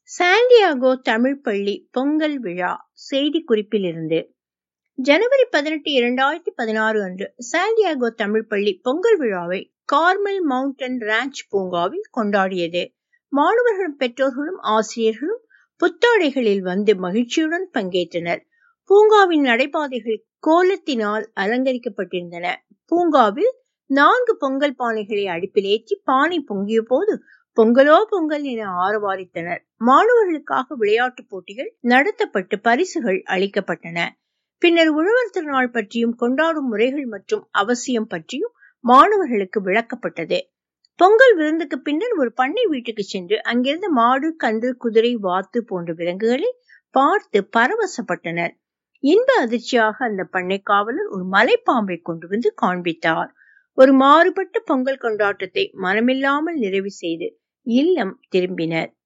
Santiago Tamil பள்ளி பொங்கல் விழா செய்தி குறிப்பிலிருந்து ஜனவரி பதினெட்டு இரண்டாயிரத்தி பதினாறு அன்று சாண்டியாகோ தமிழ் பள்ளி பொங்கல் விழாவை கார்மல் மவுண்டன் ரான்ச் பூங்காவில் கொண்டாடியது மாணவர்களும் பெற்றோர்களும் ஆசிரியர்களும் புத்தாடைகளில் வந்து மகிழ்ச்சியுடன் பங்கேற்றனர் பூங்காவின் நடைபாதைகள் கோலத்தினால் அலங்கரிக்கப்பட்டிருந்தன பூங்காவில் நான்கு பொங்கல் பானைகளை அடுப்பில் ஏற்றி பானை பொங்கிய போது பொங்கலோ பொங்கல் என ஆரவாரித்தனர் மாணவர்களுக்காக விளையாட்டுப் போட்டிகள் நடத்தப்பட்டு பரிசுகள் அளிக்கப்பட்டன பின்னர் உழவர் திருநாள் பற்றியும் கொண்டாடும் முறைகள் மற்றும் அவசியம் பற்றியும் மாணவர்களுக்கு விளக்கப்பட்டது பொங்கல் விருந்துக்கு பின்னர் ஒரு பண்ணை வீட்டுக்கு சென்று அங்கிருந்த மாடு கன்று குதிரை வாத்து போன்ற விலங்குகளை பார்த்து பரவசப்பட்டனர் இன்ப அதிர்ச்சியாக அந்த பண்ணை காவலர் ஒரு மலைப்பாம்பை கொண்டு வந்து காண்பித்தார் ஒரு மாறுபட்ட பொங்கல் கொண்டாட்டத்தை மனமில்லாமல் நிறைவு செய்து இல்லம் திரும்பினர்